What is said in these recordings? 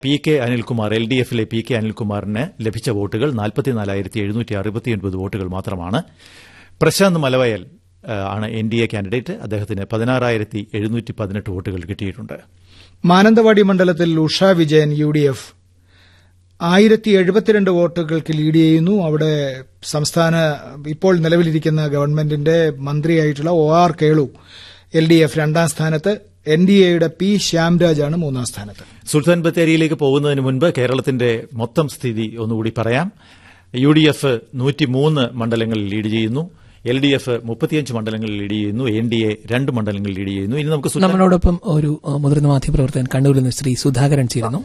P K Anilkumar L D എഫിലെ P K അനിൽകുമാറിന് ലഭിച്ച വോട്ടുകൾ നാൽപ്പത്തിനാലായിരത്തി എഴുന്നൂറ്റി അറുപത്തിയൊൻപത് വോട്ടുകൾ മാത്രമാണ് പ്രശാന്ത് മലവയൽ ആ, ആണ് എൻ ഡി എ കാൻഡിഡേറ്റ് അദ്ദേഹത്തിന് പതിനാറായിരത്തി എഴുന്നൂറ്റി പതിനെട്ട് വോട്ടുകൾ കിട്ടിയിട്ടുണ്ട് മാനന്തവാടി മണ്ഡലത്തിൽ Usha Vijayan U D F ആയിരത്തി എഴുപത്തിരണ്ട് വോട്ടുകൾക്ക് ലീഡ് ചെയ്യുന്നു അവിടെ സംസ്ഥാന ഇപ്പോൾ നിലവിലിരിക്കുന്ന ഗവൺമെന്റിന്റെ മന്ത്രിയായിട്ടുള്ള O R Kelu L D F രണ്ടാം സ്ഥാനത്ത് എൻ ഡി എയുടെ പി ശ്യാംരാജാണ് മൂന്നാം സ്ഥാനത്ത് സുൽത്താൻ ബത്തേരിയിലേക്ക് പോകുന്നതിന് മുൻപ് കേരളത്തിന്റെ മൊത്തം സ്ഥിതി ഒന്നുകൂടി പറയാം യു ഡി എഫ് നൂറ്റിമൂന്ന് മണ്ഡലങ്ങളിൽ ലീഡ് ചെയ്യുന്നു എൽ ഡി എഫ് മുപ്പത്തിയഞ്ച് മണ്ഡലങ്ങളിൽ ലീഡ് ചെയ്യുന്നു എൻ ഡി എ രണ്ട് മണ്ഡലങ്ങളിൽ ലീഡ് ചെയ്യുന്നു ഇനി നമുക്ക് സുൽത്താൻ നമ്മളോടൊപ്പം ഒരു ആ, മുതിർന്ന മാധ്യമപ്രവർത്തകൻ കണ്ണൂരിൽ നിന്ന് ശ്രീ സുധാകരൻ ചേരുന്നു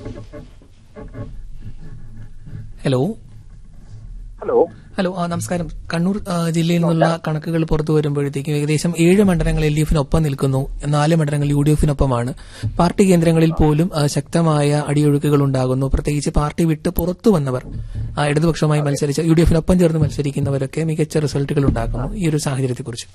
ഹലോ ഹലോ ഹലോ ആ, നമസ്കാരം കണ്ണൂർ ആ, ജില്ലയിൽ നിന്നുള്ള കണക്കുകൾ പുറത്തു വരുമ്പോഴത്തേക്കും ഏകദേശം ഏഴ് മണ്ഡലങ്ങൾ എൽ ഡി എഫിനൊപ്പം നിൽക്കുന്നു നാല് മണ്ഡലങ്ങൾ യു ഡി എഫിനൊപ്പമാണ് പാർട്ടി കേന്ദ്രങ്ങളിൽ പോലും ആ, ശക്തമായ അടിയൊഴുക്കുകൾ ഉണ്ടാകുന്നു പ്രത്യേകിച്ച് പാർട്ടി വിട്ട് പുറത്തു വന്നവർ ആ, ഇടതുപക്ഷവുമായി മത്സരിച്ച യു ഡി എഫിനൊപ്പം ചേർന്ന് മത്സരിക്കുന്നവരൊക്കെ മികച്ച റിസൾട്ടുകൾ ഉണ്ടാക്കുന്നു ഈ ഒരു സാഹചര്യത്തെക്കുറിച്ച്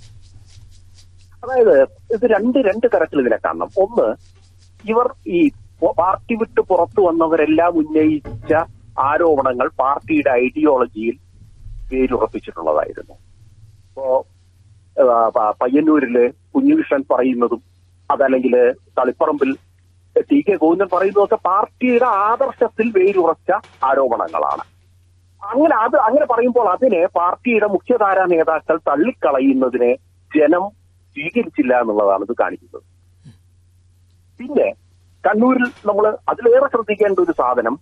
അതായത് ഇത് രണ്ട് രണ്ട് തരത്തിൽ ഇതിനെ കാണണം ഒന്ന് ഇവർ ഈ പോ- പാർട്ടി വിട്ട് പുറത്തു വന്നവരെല്ലാം ഉന്നയിച്ച ആരോപണങ്ങൾ പാർട്ടിയുടെ ഐഡിയോളജിയിൽ വേരുറപ്പിച്ചിട്ടുള്ളതായിരുന്നു ഇപ്പോ ആ, പ- പയ്യന്നൂരില് കുഞ്ഞുകൃഷ്ണൻ പറയുന്നതും അതല്ലെങ്കിൽ തളിപ്പറമ്പിൽ ടി കെ ഗോവിന്ദൻ പറയുന്നതൊക്കെ പാർട്ടിയുടെ ആദർശത്തിൽ വേരുറച്ച ആരോപണങ്ങളാണ് അങ്ങനെ അത് അങ്ങനെ പറയുമ്പോൾ അതിനെ പാർട്ടിയുടെ മുഖ്യധാരാ നേതാക്കൾ തള്ളിക്കളയുന്നതിനെ ജനം സ്വീകരിച്ചില്ല എന്നുള്ളതാണ് ഇത് കാണിക്കുന്നത് പിന്നെ കണ്ണൂരിൽ നമ്മൾ അതിലേറെ ശ്രദ്ധിക്കേണ്ട ഒരു സാധനം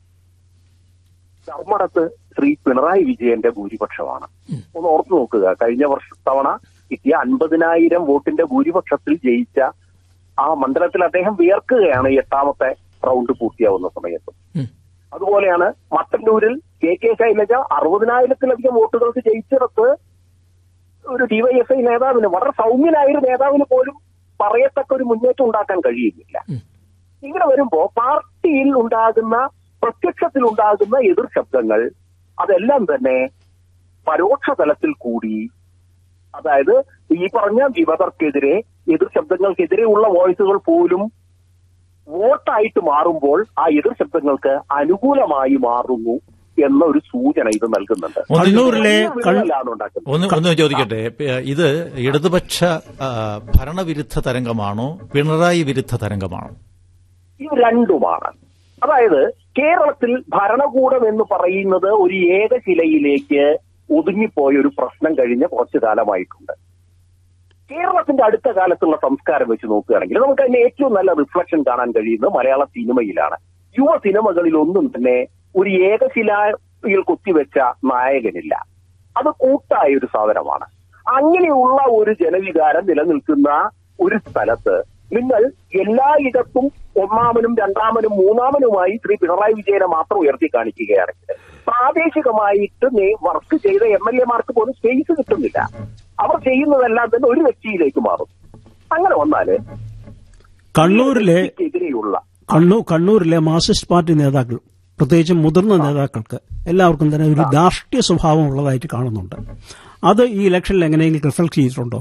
ധർമ്മടത്ത് ശ്രീ പിണറായി വിജയന്റെ ഭൂരിപക്ഷമാണ് ഒന്ന് ഓർത്തു നോക്കുക കഴിഞ്ഞ വർഷ തവണ കിട്ടിയ അൻപതിനായിരം വോട്ടിന്റെ ഭൂരിപക്ഷത്തിൽ ജയിച്ച ആ മണ്ഡലത്തിൽ അദ്ദേഹം വിയർക്കുകയാണ് ഈ എട്ടാമത്തെ റൗണ്ട് പൂർത്തിയാവുന്ന സമയത്ത് ഉം. അതുപോലെയാണ് മട്ടന്നൂരിൽ കെ കെ ശൈലജ അറുപതിനായിരത്തിലധികം വോട്ടുകൾക്ക് ജയിച്ചിടത്ത് ഒരു ഡിവൈഎഫ്ഐ നേതാവിന് വളരെ സൗമ്യനായ ഒരു നേതാവിന് പോലും പറയത്തക്ക ഒരു മുന്നേറ്റം ഉണ്ടാക്കാൻ കഴിയുന്നില്ല ഇങ്ങനെ വരുമ്പോ പാർട്ടിയിൽ ഉണ്ടാകുന്ന പ്രത്യക്ഷത്തിൽ ഉണ്ടാകുന്ന എതിർ ശബ്ദങ്ങൾ അതെല്ലാം തന്നെ പരോക്ഷ തലത്തിൽ കൂടി അതായത് ഈ പറഞ്ഞ വിമതർക്കെതിരെ എതിർ ശബ്ദങ്ങൾക്കെതിരെയുള്ള വോയിസുകൾ പോലും വോട്ടായിട്ട് മാറുമ്പോൾ ആ എതിർ ശബ്ദങ്ങൾക്ക് അനുകൂലമായി മാറുന്നു എന്ന ഒരു സൂചന ഇത് നൽകുന്നുണ്ട് ഒന്ന് കണ്ണൂരിലെ കൺ- വിള്ളലാണ് ഉണ്ടാക്കുന്നത് ഒന്ന് ഒന്ന് ചോദിക്കട്ടെ പ- ഇത് ഇടതുപക്ഷ ആ, ഭരണവിരുദ്ധ തരംഗമാണോ പിണറായി വിരുദ്ധ തരംഗമാണോ ഇത് രണ്ടുമാണ് അതായത് കേരളത്തിൽ ഭരണകൂടം എന്ന് പറയുന്നത് ഒരു ഏകശിലയിലേക്ക് ഒതുങ്ങിപ്പോയ ഒരു പ്രശ്നം കഴിഞ്ഞ കുറച്ചു കാലമായിട്ടുണ്ട് കേരളത്തിന്റെ അടുത്ത കാലത്തുള്ള സംസ്കാരം വെച്ച് നോക്കുകയാണെങ്കിൽ നമുക്ക് അതിന്റെ ഏറ്റവും നല്ല റിഫ്ലക്ഷൻ കാണാൻ കഴിയുന്നത് മലയാള സിനിമയിലാണ് യുവ സിനിമകളിൽ ഒന്നും തന്നെ ഒരു ഏകശിലയിൽ കുത്തിവെച്ച നായകനില്ല അത് കൂട്ടായ ഒരു സാധനമാണ് അങ്ങനെയുള്ള ഒരു ജനവികാരം നിലനിൽക്കുന്ന ഒരു സ്ഥലത്ത് നിങ്ങൾ എല്ലായിടത്തും ഒന്നാമനും രണ്ടാമനും മൂന്നാമനുമായി ശ്രീ പിണറായി വിജയനെ മാത്രം ഉയർത്തി കാണിക്കുകയാണെങ്കിൽ പ്രാദേശികമായിട്ട് നേ- വർക്ക് ചെയ്ത എം എൽ എമാർക്ക് പോലും സ്പേസ് കിട്ടുന്നില്ല അവർ ചെയ്യുന്നതെല്ലാം തന്നെ ഒരു വ്യക്തിയിലേക്ക് മാറും അങ്ങനെ വന്നാല് കണ്ണൂരിലെ എതിരെയുള്ള കണ്ണൂർ കണ്ണൂരിലെ മാർക്സിസ്റ്റ് പാർട്ടി നേതാക്കൾ പ്രത്യേകിച്ച് മുതിർന്ന നേതാക്കൾക്ക് എല്ലാവർക്കും തന്നെ ഒരു ധാർഷ്ട്യ സ്വഭാവം ഉള്ളതായിട്ട് കാണുന്നുണ്ട് അത് ഈ ഇലക്ഷനിൽ എങ്ങനെയെങ്കിലും റിഫ്ലക്ട് ചെയ്തിട്ടുണ്ടോ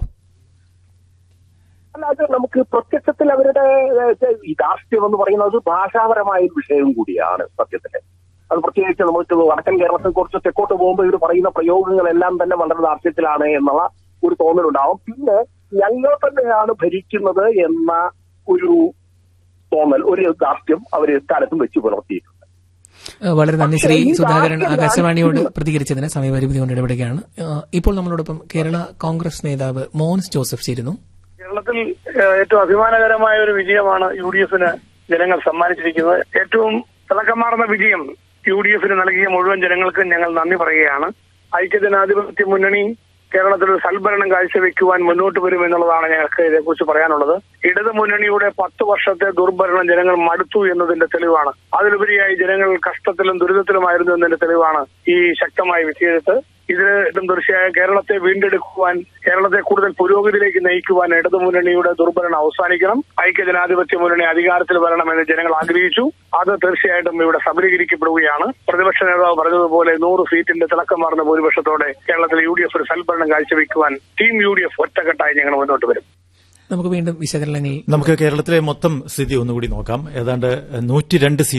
അല്ല അത് നമുക്ക് പ്രത്യക്ഷത്തിൽ അവരുടെ ഏഹ്, ഈ രാഷ്ട്രീയം എന്ന് പറയുന്നത് ഭാഷാപരമായ ഒരു വിഷയം കൂടിയാണ് സത്യത്തില് അത് പ്രത്യേകിച്ച് നമുക്ക് വടക്കൻ കേരളത്തിൽ കുറച്ച് തെക്കോട്ട് പോകുമ്പോൾ ഇവർ പറയുന്ന പ്രയോഗങ്ങളെല്ലാം തന്നെ വളരെ ദാർഷ്ട്യത്തിലാണ് എന്നുള്ള ഒരു തോന്നലുണ്ടാവും പിന്നെ ഞങ്ങൾ തന്നെയാണ് ഭരിക്കുന്നത് എന്ന ഒരു തോന്നൽ ഒരു ദാർഷ്ട്യം അവർ കാലത്തും വെച്ച് പുലർത്തിയിട്ടുണ്ട് ആ, വളരെ നന്ദി ശ്രീ പക്ഷേ ഈ സുധാകരൻ രാഷ്ട്രീയ ആകാശവാണിയോട് രാഷ്ട്രീയ- പ്രതികരിച്ചതിന് സമയപരിമിതി കൊണ്ട് ഇടപെടുകയാണ് ആ, ഇപ്പോൾ നമ്മളോടൊപ്പം കേരള കോൺഗ്രസ് നേതാവ് മോൻസ് ജോസഫ് ചേരുന്നു കേരളത്തിൽ ഏഹ്, ഏറ്റവും അഭിമാനകരമായ ഒരു വിജയമാണ് യു ഡി എഫിന് ജനങ്ങൾ സമ്മാനിച്ചിരിക്കുന്നത് ഏറ്റവും തിളക്കമാർന്ന വിജയം യു ഡി എഫിന് നൽകിയ മുഴുവൻ ജനങ്ങൾക്കും ഞങ്ങൾ നന്ദി പറയുകയാണ് ഐക്യജനാധിപത്യ മുന്നണി കേരളത്തിൽ ഒരു സൽഭരണം കാഴ്ചവെക്കുവാൻ മുന്നോട്ട് വരും എന്നുള്ളതാണ് ഞങ്ങൾക്ക് ഇതേക്കുറിച്ച് പറയാനുള്ളത് ഇടത് മുന്നണിയുടെ പത്ത് വർഷത്തെ ദുർഭരണം ജനങ്ങൾ മടുത്തു എന്നതിന്റെ തെളിവാണ് അതിലുപരിയായി ജനങ്ങൾ കഷ്ടത്തിലും ദുരിതത്തിലുമായിരുന്നു എന്നതിന്റെ തെളിവാണ് ഈ ശക്തമായ വിജയത്ത് ഇതിന് ഇതും തീർച്ചയായും കേരളത്തെ വീണ്ടെടുക്കുവാൻ കേരളത്തെ കൂടുതൽ പുരോഗതിയിലേക്ക് നയിക്കുവാൻ ഇടതു മുന്നണിയുടെ ദുർഭരണം അവസാനിക്കണം ഐക്യജനാധിപത്യ മുന്നണി അധികാരത്തിൽ വരണമെന്ന് ജനങ്ങൾ ആഗ്രഹിച്ചു അത് തീർച്ചയായിട്ടും ഇവിടെ സബലീകരിക്കപ്പെടുകയാണ് പ്രതിപക്ഷ നേതാവ് പറഞ്ഞതുപോലെ നൂറ് സീറ്റിന്റെ തിളക്കമാർന്ന ഭൂരിപക്ഷത്തോടെ കേരളത്തിൽ യു ഡി എഫ് ഒരു സൽഭരണം കാഴ്ചവെക്കുവാൻ ടീം യു ഡി എഫ് ഒറ്റക്കെട്ടായി ഞങ്ങൾ മുന്നോട്ട് വരും നമുക്ക് വീണ്ടും വിശകലനങ്ങൾ നമുക്ക് കേരളത്തിലെ മൊത്തം സ്ഥിതി ഒന്നുകൂടി നോക്കാം ഏതാണ്ട് നൂറ്റി രണ്ട്